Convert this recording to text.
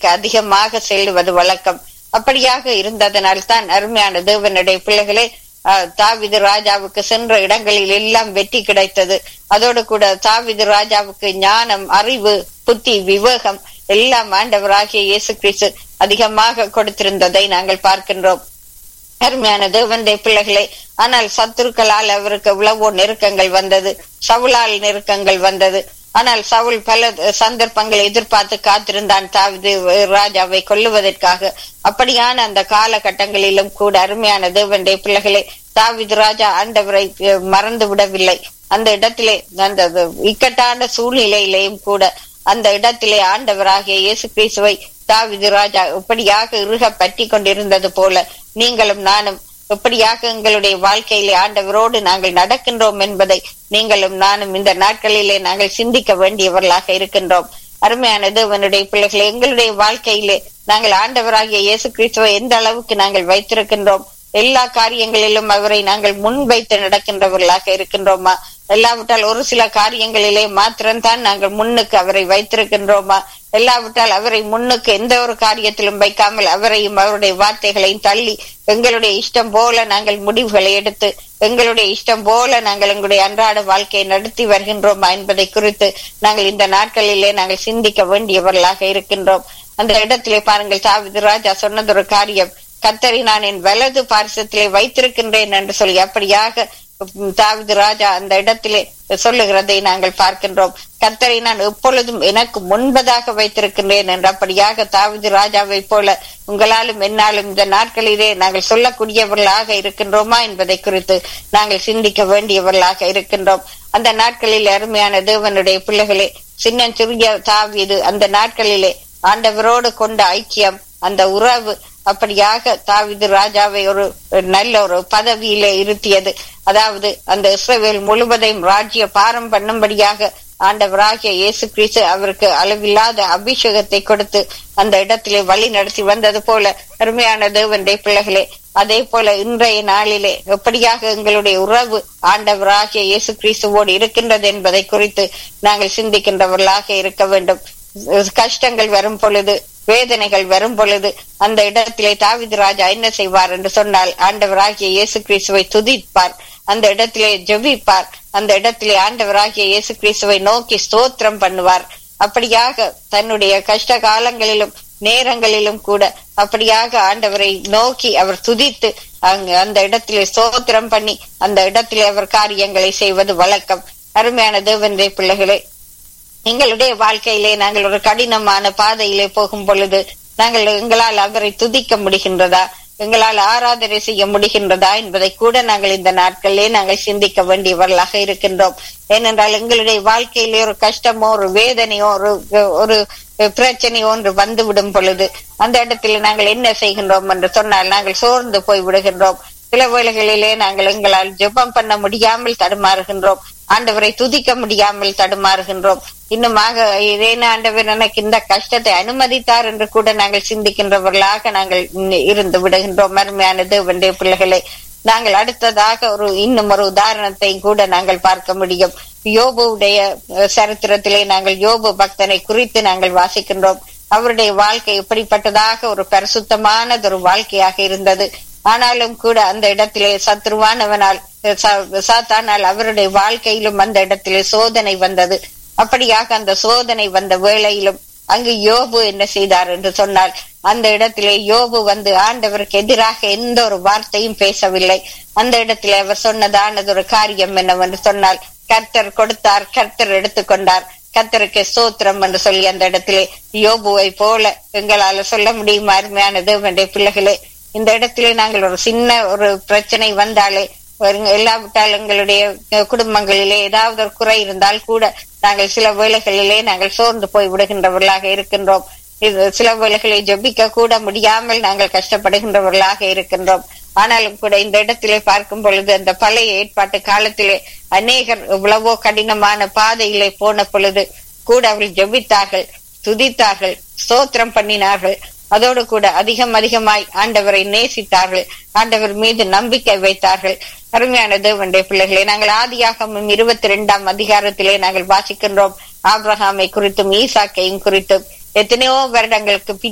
இடங்களுக்கு அதிகமாக செல்லுவது வழக்கம் அப்படியாக இருந்ததனால் தான் அருமையான தேவனுடைய பிள்ளைகளே ஆஹ், தாவீது ராஜாவுக்கு சென்ற இடங்களில் எல்லாம் வெற்றி கிடைத்தது அதோடு கூட தாவீது ராஜாவுக்கு ஞானம் அறிவு புத்தி விவேகம் எல்லாம் ஆண்டவராகிய இயேசு கிறிஸ்து அதிகமாக கொடுத்திருந்ததை நாங்கள் பார்க்கின்றோம் அருமையான தேவனுடைய பிள்ளைகளே ஆனால் சத்துருக்களால் அவருக்கு எவ்வளவோ நெருக்கங்கள் வந்தது சவுலால் நெருக்கங்கள் வந்தது ஆனால் சவுல் பல சந்தர்ப்பங்களை எதிர்பார்த்து காத்திருந்தான் தாவிது ராஜாவை கொல்லுவதற்காக அப்படியான அந்த காலகட்டங்களிலும் கூட அருமையான தேவனுடைய பிள்ளைகளே தாவிது ராஜா ஆண்டவரை அஹ், மறந்து விடவில்லை அந்த இடத்திலே அந்த இக்கட்டான சூழ்நிலையிலேயும் கூட அந்த இடத்திலே ஆண்டவராகிய இயேசு கிறிஸ்துவை தாவிது ராஜா இப்படியாக இறுக பற்றி கொண்டிருந்தது போல நீங்களும் நானும் எப்படியாக எங்களுடைய வாழ்க்கையிலே ஆண்டவரோடு நாங்கள் நடக்கின்றோம் என்பதை நீங்களும் நானும் இந்த நாட்களிலே நாங்கள் சிந்திக்க வேண்டியவர்களாக இருக்கின்றோம் அருமையான தேவனுடைய பிள்ளைகளை எங்களுடைய வாழ்க்கையிலே நாங்கள் ஆண்டவராகிய இயேசு கிறிஸ்துவை எந்த அளவுக்கு நாங்கள் வைத்திருக்கின்றோம் எல்லா காரியங்களிலும் அவரை நாங்கள் முன்வைத்து நடக்கின்றவர்களாக இருக்கின்றோமா எல்லாவிட்டால் ஒரு சில காரியங்களிலே மாத்திரம்தான் நாங்கள் முன்னுக்கு அவரை வைத்திருக்கின்றோமா எல்லாவிட்டால் அவரை முன்னுக்கு எந்த ஒரு காரியத்திலும் வைக்காமல் அவரையும் அவருடைய வார்த்தைகளையும் தள்ளி எங்களுடைய இஷ்டம் போல நாங்கள் முடிவுகளை எடுத்து எங்களுடைய இஷ்டம் போல நாங்கள் எங்களுடைய அன்றாட வாழ்க்கையை நடத்தி வருகின்றோமா என்பதை குறித்து நாங்கள் இந்த நாட்களிலே நாங்கள் சிந்திக்க வேண்டியவர்களாக இருக்கின்றோம் அந்த இடத்திலே பாருங்கள் தாவிது ராஜா சொன்னது ஒரு காரியம் கத்தரி நான் என் வலது பார்சத்திலே வைத்திருக்கின்றேன் என்று சொல்லி அப்படியாக உம், தாவீது ராஜா அந்த இடத்திலே சொல்லுகிறதை நாங்கள் பார்க்கின்றோம் கத்தரை நான் எப்பொழுதும் எனக்கு முன்பதாக வைத்திருக்கின்றேன் என்று அப்படியாக தாவீது ராஜாவை போல உங்களாலும் என்னாலும் இந்த நாட்களிலே நாங்கள் சொல்லக்கூடியவர்களாக இருக்கின்றோமா என்பதை குறித்து நாங்கள் சிந்திக்க வேண்டியவர்களாக இருக்கின்றோம் அந்த நாட்களில் அருமையான தேவனுடைய பிள்ளைகளே சின்னஞ்சிறிய தாவீது அந்த நாட்களிலே ஆண்டவரோடு கொண்ட ஐக்கியம் அந்த உறவு அப்படியாக தாவீது ராஜாவை ஒரு நல்ல ஒரு பதவியிலே இருத்தியது அதாவது அந்த இஸ்ரவேல் முழுவதையும் ராஜ்ய பாரம் பண்ணும்படியாக ஆண்டவராகிய இயேசு கிறிஸ்து அவருக்கு அளவில்லாத அபிஷேகத்தை கொடுத்து அந்த இடத்திலே வழி நடத்தி வந்தது போல அருமையான தேவனுடைய பிள்ளைகளே அதே போல இன்றைய நாளிலே எப்படியாக எங்களுடைய உறவு ஆண்டவராகிய இயேசு கிறிஸ்துவோடு இருக்கின்றது என்பதை குறித்து நாங்கள் சிந்திக்கின்றவர்களாக இருக்க வேண்டும் கஷ்டங்கள் வரும் பொழுது வேதனைகள் வரும் பொழுது அந்த இடத்திலே தாவிது ராஜா என்ன செய்வார் என்று சொன்னால் ஆண்டவராகிய இயேசு கிறிஸ்துவை துதிப்பார் அந்த இடத்திலே ஜெபிப்பார் அந்த இடத்திலே ஆண்டவராகிய இயேசு கிறிஸ்துவை நோக்கி ஸ்தோத்திரம் பண்ணுவார் அப்படியாக தன்னுடைய கஷ்ட காலங்களிலும் நேரங்களிலும் கூட அப்படியாக ஆண்டவரை நோக்கி அவர் துதித்து அங்கு அந்த இடத்திலே ஸ்தோத்திரம் பண்ணி அந்த இடத்திலே அவர் காரியங்களை செய்வது வழக்கம் அருமையான தேவனுடைய பிள்ளைகளே எங்களுடைய வாழ்க்கையிலே நாங்கள் ஒரு கடினமான பாதையிலே போகும் பொழுது நாங்கள் எங்களால் அவரை துதிக்க முடிகின்றதா எங்களால் ஆராதனை செய்ய முடிகின்றதா என்பதை கூட நாங்கள் இந்த நாட்களிலே நாங்கள் சிந்திக்க வேண்டியவர்களாக இருக்கின்றோம் ஏனென்றால் எங்களுடைய வாழ்க்கையிலே ஒரு கஷ்டமோ ஒரு வேதனையோ ஒரு ஒரு பிரச்சனையோ ஒன்று வந்து விடும் பொழுது அந்த இடத்துல நாங்கள் என்ன செய்கின்றோம் என்று சொன்னால் நாங்கள் சோர்ந்து போய் விடுகின்றோம் சில வேளைகளிலே நாங்கள் எங்களால் ஜெபம் பண்ண முடியாமல் தடுமாறுகின்றோம் ஆண்டவரை துதிக்க முடியாமல் தடுமாறுகின்றோம் இன்னுமாக இதேன ஆண்டவர் எனக்கு இந்த கஷ்டத்தை அனுமதித்தார் என்று கூட நாங்கள் சிந்திக்கின்றவர்களாக நாங்கள் இருந்து விடுகின்றோம் அருமையான தேவனுடைய பிள்ளைகளை நாங்கள் அடுத்ததாக ஒரு இன்னும் ஒரு உதாரணத்தை கூட நாங்கள் பார்க்க முடியும் யோபுடைய சரித்திரத்திலே நாங்கள் யோபு பக்தனை குறித்து நாங்கள் வாசிக்கின்றோம் அவருடைய வாழ்க்கை எப்படிப்பட்டதாக ஒரு பரிசுத்தமானது ஒரு வாழ்க்கையாக இருந்தது ஆனாலும் கூட அந்த இடத்திலே சத்ருவானவனால் சாத்தானால் அவருடைய வாழ்க்கையிலும் அந்த இடத்திலே சோதனை வந்தது அப்படியாக அந்த சோதனை வந்த வேளையிலும் அங்கு யோபு என்ன செய்தார் என்று சொன்னால் அந்த இடத்திலே யோபு வந்து ஆண்டவருக்கு எதிராக எந்த ஒரு வார்த்தையும் பேசவில்லை அந்த இடத்திலே அவர் சொன்னதானது ஒரு காரியம் என்னவென்று சொன்னால் கர்த்தர் கொடுத்தார் கர்த்தர் எடுத்துக்கொண்டார் கர்த்தருக்கு சோத்திரம் என்று சொல்லி அந்த இடத்திலே யோபுவை போல எங்களால சொல்ல முடியுமா அருமையான தேவனுடைய பிள்ளைகளே இந்த இடத்திலே நாங்கள் ஒரு சின்ன ஒரு பிரச்சனை வந்தாலே எல்லாவிட்டால் எங்களுடைய குடும்பங்களிலே ஏதாவது ஒரு குறை இருந்தால் கூட நாங்கள் சில வேளைகளிலே நாங்கள் சோர்ந்து போய் விடுகின்றவர்களாக இருக்கின்றோம் இது சில வேளைகளை ஜபிக்க கூட முடியாமல் நாங்கள் கஷ்டப்படுகின்றவர்களாக இருக்கின்றோம் ஆனாலும் கூட இந்த இடத்திலே பார்க்கும் பொழுது அந்த பழைய ஏற்பாட்டு காலத்திலே அநேகர் எவ்வளவோ கடினமான பாதையிலே போன பொழுது கூட அவர்கள் ஜபித்தார்கள் துதித்தார்கள் ஸ்தோத்திரம் பண்ணினார்கள் அதோடு கூட அதிகம் அதிகமாய் ஆண்டவரை நேசித்தார்கள் ஆண்டவர் மீது நம்பிக்கை வைத்தார்கள் அருமையான தேவனுடைய பிள்ளைகளை நாங்கள் ஆதியாகமும் இருபத்தி இரண்டாம் அதிகாரத்திலே நாங்கள் வாசிக்கின்றோம் ஆப்ரஹாமை குறித்தும் ஈசாக்கையும் குறித்தும் எத்தனையோ வருடங்களுக்கு